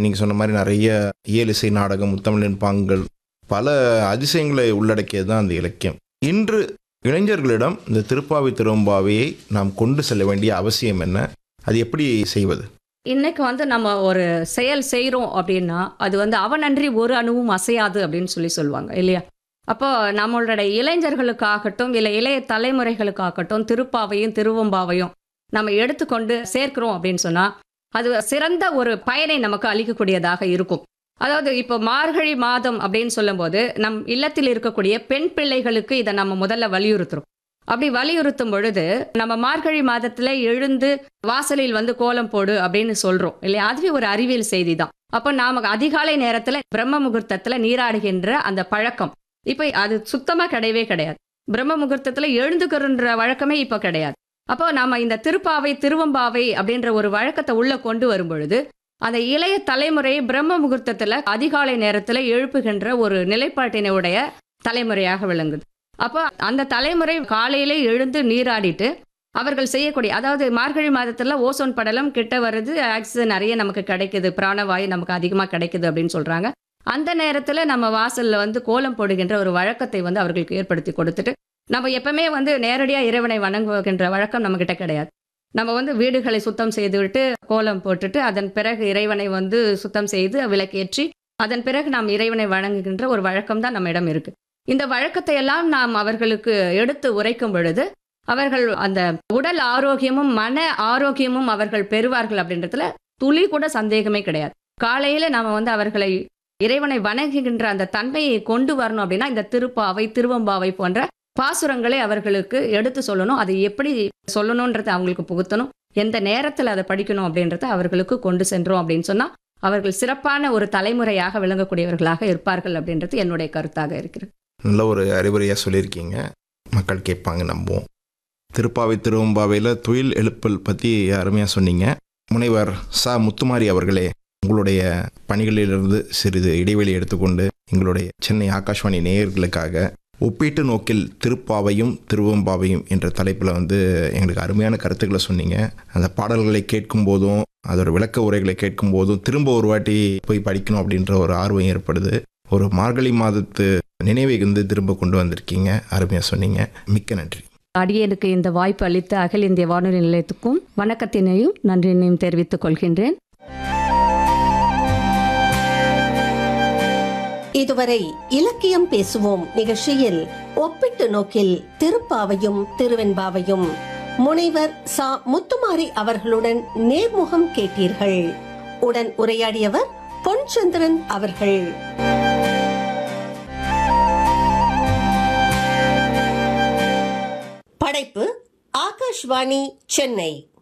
நீங்கள் சொன்ன மாதிரி நிறைய இயலிசை நாடகம் முத்தமிழின் பாங்கள் பல அதிசயங்களை உள்ளடக்கியது தான் அந்த இலக்கியம் இன்று இளைஞர்களிடம் இந்த திருப்பாவை திருவம்பாவையை நாம் கொண்டு செல்ல வேண்டிய அவசியம் என்ன அது எப்படி செய்வது இன்னைக்கு வந்து நம்ம ஒரு செயல் செய்கிறோம் அப்படின்னா அது வந்து அவனன்றி ஒரு அணுவும் அசையாது அப்படின்னு சொல்லி சொல்லுவாங்க இல்லையா அப்போ நம்மளுடைய இளைஞர்களுக்காகட்டும் இல்லை இளைய தலைமுறைகளுக்காகட்டும் திருப்பாவையும் திருவம்பாவையும் நம்ம எடுத்துக்கொண்டு சேர்க்கிறோம் அப்படின்னு சொன்னால் அது சிறந்த ஒரு பயனை நமக்கு அளிக்கக்கூடியதாக இருக்கும் அதாவது இப்போ மார்கழி மாதம் அப்படின்னு சொல்லும்போது நம் இல்லத்தில் இருக்கக்கூடிய பெண் பிள்ளைகளுக்கு இதை நம்ம முதல்ல வலியுறுத்துறோம் அப்படி வலியுறுத்தும் பொழுது நம்ம மார்கழி மாதத்துல எழுந்து வாசலில் வந்து கோலம் போடு அப்படின்னு சொல்றோம் இல்லையா அதுவே ஒரு அறிவியல் செய்தி தான் அப்போ நாம அதிகாலை நேரத்துல பிரம்ம முகூர்த்தத்துல நீராடுகின்ற அந்த பழக்கம் இப்போ அது சுத்தமா கிடையவே கிடையாது பிரம்ம முகூர்த்தத்துல எழுந்துக்கிறன்ற வழக்கமே இப்போ கிடையாது அப்போ நாம இந்த திருப்பாவை திருவம்பாவை அப்படின்ற ஒரு வழக்கத்தை உள்ள கொண்டு வரும் பொழுது அந்த இளைய தலைமுறை பிரம்ம முகூர்த்தத்துல அதிகாலை நேரத்துல எழுப்புகின்ற ஒரு நிலைப்பாட்டினுடைய தலைமுறையாக விளங்குது அப்போ அந்த தலைமுறை காலையிலே எழுந்து நீராடிட்டு அவர்கள் செய்யக்கூடிய அதாவது மார்கழி மாதத்துல ஓசோன் படலம் கிட்ட வருது ஆக்சிஜன் நிறைய நமக்கு கிடைக்குது பிராணவாயு நமக்கு அதிகமாக கிடைக்குது அப்படின்னு சொல்றாங்க அந்த நேரத்துல நம்ம வாசல்ல வந்து கோலம் போடுகின்ற ஒரு வழக்கத்தை வந்து அவர்களுக்கு ஏற்படுத்தி கொடுத்துட்டு நம்ம எப்பவுமே வந்து நேரடியா இறைவனை வணங்குகின்ற வழக்கம் நம்ம கிட்ட கிடையாது நம்ம வந்து வீடுகளை சுத்தம் செய்துவிட்டு கோலம் போட்டுட்டு அதன் பிறகு இறைவனை வந்து சுத்தம் செய்து விளக்கேற்றி அதன் பிறகு நாம் இறைவனை வணங்குகின்ற ஒரு வழக்கம் தான் நம்மிடம் இருக்கு இந்த வழக்கத்தை எல்லாம் நாம் அவர்களுக்கு எடுத்து உரைக்கும் பொழுது அவர்கள் அந்த உடல் ஆரோக்கியமும் மன ஆரோக்கியமும் அவர்கள் பெறுவார்கள் அப்படின்றதுல துளி கூட சந்தேகமே கிடையாது காலையில நாம வந்து அவர்களை இறைவனை வணங்குகின்ற அந்த தன்மையை கொண்டு வரணும் அப்படின்னா இந்த திருப்பாவை திருவம்பாவை போன்ற பாசுரங்களை அவர்களுக்கு எடுத்து சொல்லணும் அதை எப்படி சொல்லணுன்றதை அவங்களுக்கு புகுத்தணும் எந்த நேரத்தில் அதை படிக்கணும் அப்படின்றத அவர்களுக்கு கொண்டு சென்றோம் அப்படின்னு சொன்னா அவர்கள் சிறப்பான ஒரு தலைமுறையாக விளங்கக்கூடியவர்களாக இருப்பார்கள் அப்படின்றது என்னுடைய கருத்தாக இருக்கிறது நல்ல ஒரு அறிவுரையாக சொல்லியிருக்கீங்க மக்கள் கேட்பாங்க நம்புவோம் திருப்பாவை திருவம்பாவையில் துயில் எழுப்பல் பற்றி அருமையாக சொன்னீங்க முனைவர் சா முத்துமாரி அவர்களே உங்களுடைய பணிகளிலிருந்து சிறிது இடைவெளி எடுத்துக்கொண்டு எங்களுடைய சென்னை ஆகாஷ்வாணி நேயர்களுக்காக ஒப்பீட்டு நோக்கில் திருப்பாவையும் திருவம்பாவையும் என்ற தலைப்பில் வந்து எங்களுக்கு அருமையான கருத்துக்களை சொன்னீங்க அந்த பாடல்களை கேட்கும் போதும் அதோட விளக்க உரைகளை கேட்கும் போதும் திரும்ப ஒரு வாட்டி போய் படிக்கணும் அப்படின்ற ஒரு ஆர்வம் ஏற்படுது ஒரு மார்கழி மாதத்து நினைவை வந்து திரும்ப கொண்டு வந்திருக்கீங்க அருமையாக சொன்னீங்க மிக்க நன்றி அடியனுக்கு இந்த வாய்ப்பு அளித்த அகில இந்திய வானொலி நிலையத்துக்கும் வணக்கத்தினையும் நன்றியினையும் தெரிவித்துக் கொள்கின்றேன் இதுவரை இலக்கியம் பேசுவோம் நிகழ்ச்சியில் ஒப்பிட்டு நோக்கில் திருப்பாவையும் திருவெண்பாவையும் முனைவர் சா முத்துமாரி அவர்களுடன் நேர்முகம் கேட்டீர்கள் உடன் உரையாடியவர் பொன்சந்திரன் அவர்கள் படைப்பு ஆகாஷ்வாணி சென்னை